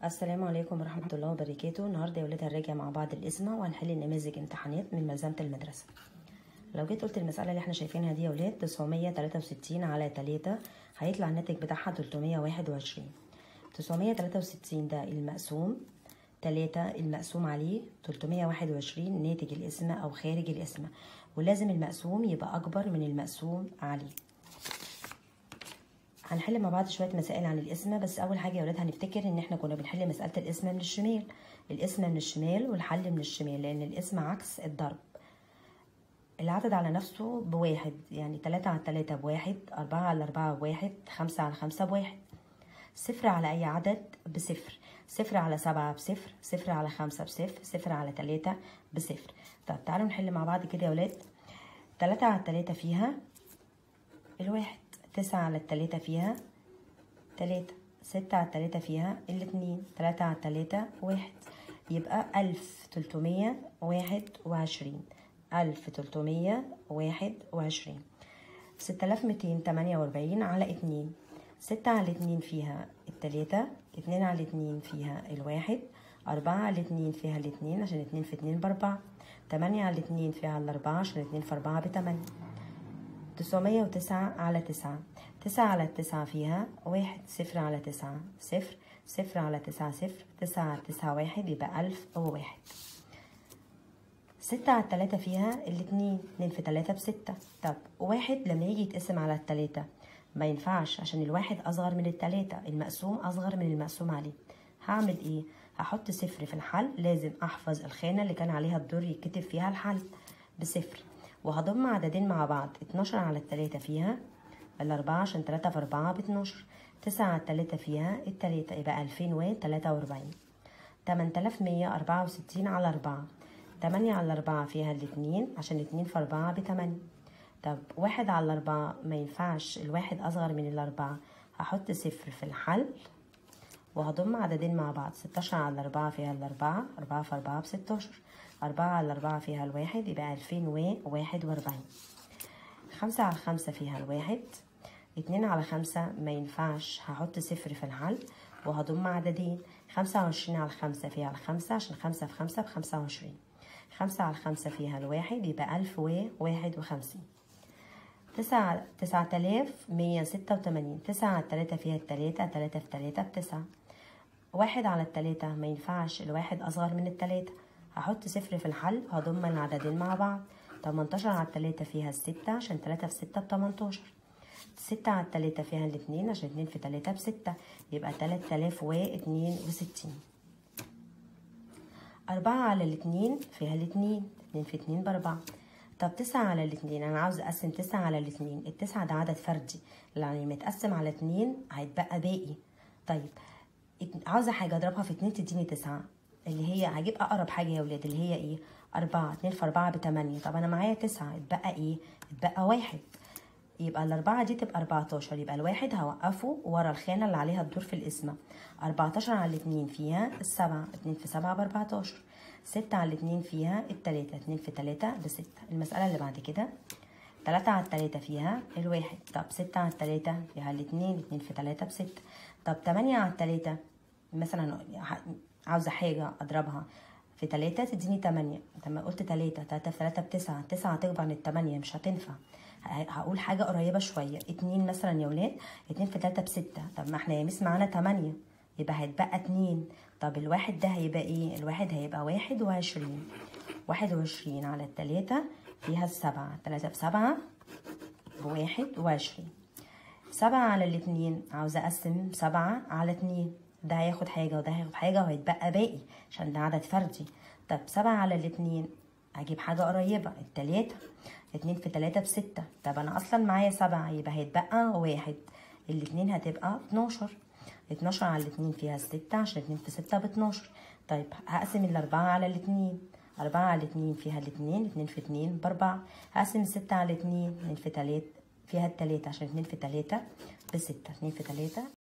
السلام عليكم ورحمة الله وبركاته النهاردة يا ولاد هنراجع مع بعض القسمة وهنحل نماذج امتحانات من ملزمة المدرسة لو جيت قلت المسألة اللي احنا شايفينها دي يا ولاد 963 على 3 هيطلع الناتج بتاعها 321 963 ده المقسوم 3 المقسوم عليه 321 ناتج القسمة أو خارج القسمة ولازم المقسوم يبقى أكبر من المقسوم عليه هنحل مع بعض شويه مسائل عن القسمه بس اول حاجه يا ولاد هنفتكر ان احنا كنا بنحل مساله القسمه من الشمال القسمه من الشمال والحل من الشمال لان القسمه عكس الضرب العدد على نفسه بواحد يعني تلاتة على تلاتة بواحد أربعة على أربعة بواحد خمسة على خمسة بواحد صفر على أي عدد بصفر صفر على سبعة بصفر صفر على خمسة بصفر صفر على تلاتة بصفر طب تعالوا نحل مع بعض كده يا ولاد تلاتة على تلاتة فيها الواحد تسعة على التلاتة فيها تلاتة ستة على التلاتة فيها الاتنين تلاتة على التلاتة واحد يبقى ألف تلتمية واحد وعشرين ألف تلتمية واحد وعشرين ستة آلاف ميتين تمانية وأربعين على اتنين ستة على اتنين فيها التلاتة اتنين على اتنين فيها الواحد أربعة على اتنين فيها الاتنين عشان اتنين في اتنين بأربعة تمانية على اتنين فيها الأربعة عشان اتنين في أربعة بتمانية تسعمية وتسعة على تسعة تسعة على التسعة فيها واحد صفر على تسعة صفر صفر على تسعة صفر تسعة على تسعة واحد يبقى ألف وواحد ستة على التلاتة فيها الاتنين اتنين في تلاتة بستة طب واحد لما يجي يتقسم على التلاتة ما ينفعش عشان الواحد أصغر من التلاتة المقسوم أصغر من المقسوم عليه هعمل ايه هحط صفر في الحل لازم أحفظ الخانة اللي كان عليها الدور يتكتب فيها الحل بصفر وهضم عددين مع بعض اتناشر على التلاتة فيها الأربعة عشان تلاتة في أربعة باتناشر تسعة على التلاتة فيها التلاتة يبقى ألفين وتلاتة وأربعين تمن تلاف مية أربعة وستين على أربعة تمانية على أربعة فيها الاتنين عشان اتنين في أربعة بتمانية طب واحد على أربعة ما ينفعش الواحد أصغر من الأربعة هحط صفر في الحل وهضم عددين مع بعض ستاشر على أربعة فيها الأربعة أربعة في أربعة بستاشر أربعة على أربعة فيها الواحد يبقى ألفين وواحد وأربعين خمسة على خمسة فيها الواحد اتنين على خمسة ما ينفعش هحط صفر في الحل وهضم عددين خمسة وعشرين على خمسة فيها الخمسة عشان خمسة في خمسة بخمسة وعشرين خمسة على خمسة فيها الواحد يبقى ألف وواحد وخمسين تسعة تسعة آلاف مية ستة وتمانين تسعة على التلاتة فيها التلاتة تلاتة في تلاتة بتسعة واحد على التلاتة ما ينفعش الواحد أصغر من التلاتة هحط صفر في الحل وهضم العددين مع بعض تمنتاشر على التلاتة فيها الستة عشان تلاتة في ستة بتمنتاشر ستة على التلاتة فيها الاتنين عشان اتنين في تلاتة بستة يبقى تلات آلاف واتنين وستين أربعة على الاتنين فيها الاتنين اتنين في اتنين بأربعة طب تسعة على الاتنين أنا عاوز أقسم تسعة على الاتنين التسعة ده عدد فردي يعني متقسم على اتنين هيتبقى باقي طيب عاوزة حاجة أضربها في اتنين تديني تسعة اللي هي هجيب أقرب حاجة يا ولاد اللي هي إيه أربعة اتنين في أربعة بتمانية طب أنا معايا تسعة اتبقى إيه اتبقى واحد يبقى الأربعة دي تبقى أربعتاشر يبقى الواحد هوقفه ورا الخانة اللي عليها الدور في القسمة أربعتاشر على الاتنين فيها السبعة اتنين في سبعة بأربعتاشر ستة على الاتنين فيها التلاتة اتنين في تلاتة بستة المسألة اللي بعد كده تلاتة على التلاتة فيها الواحد طب ستة على التلاتة فيها الاتنين اتنين في تلاتة بستة طب تمانية على التلاتة مثلا عاوزة حاجة أضربها في تلاتة تديني تمانية لما قلت تلاتة تلاتة في تلاتة بتسعة تسعة هتكبر عن التمانية مش هتنفع هقول حاجة قريبة شوية اتنين مثلا يا ولاد اتنين في تلاتة بستة طب ما احنا يا مس معانا تمانية يبقى هيتبقى اتنين طب الواحد ده هيبقى ايه الواحد هيبقى واحد وعشرين واحد وعشرين على التلاتة فيها السبعة تلاتة في سبعة بواحد وعشرين سبعة على الاتنين عاوزة أقسم سبعة على اتنين ده هياخد حاجة وده هياخد حاجة وهيتبقى باقي عشان ده عدد فردي طب سبعة على الاتنين هجيب حاجة قريبة التلاتة اتنين في تلاتة بستة طب أنا أصلا معايا سبعة يبقى هيتبقى واحد الاتنين هتبقى اتناشر اتناشر على الاتنين فيها ستة عشان اتنين في ستة باتناشر طيب هقسم الأربعة على الاتنين أربعة على الاتنين فيها الاتنين اتنين في اتنين بأربعة هقسم الستة على الاتنين اتنين في تلاتة فيها التلاتة عشان اتنين في تلاتة بستة اتنين في تلاتة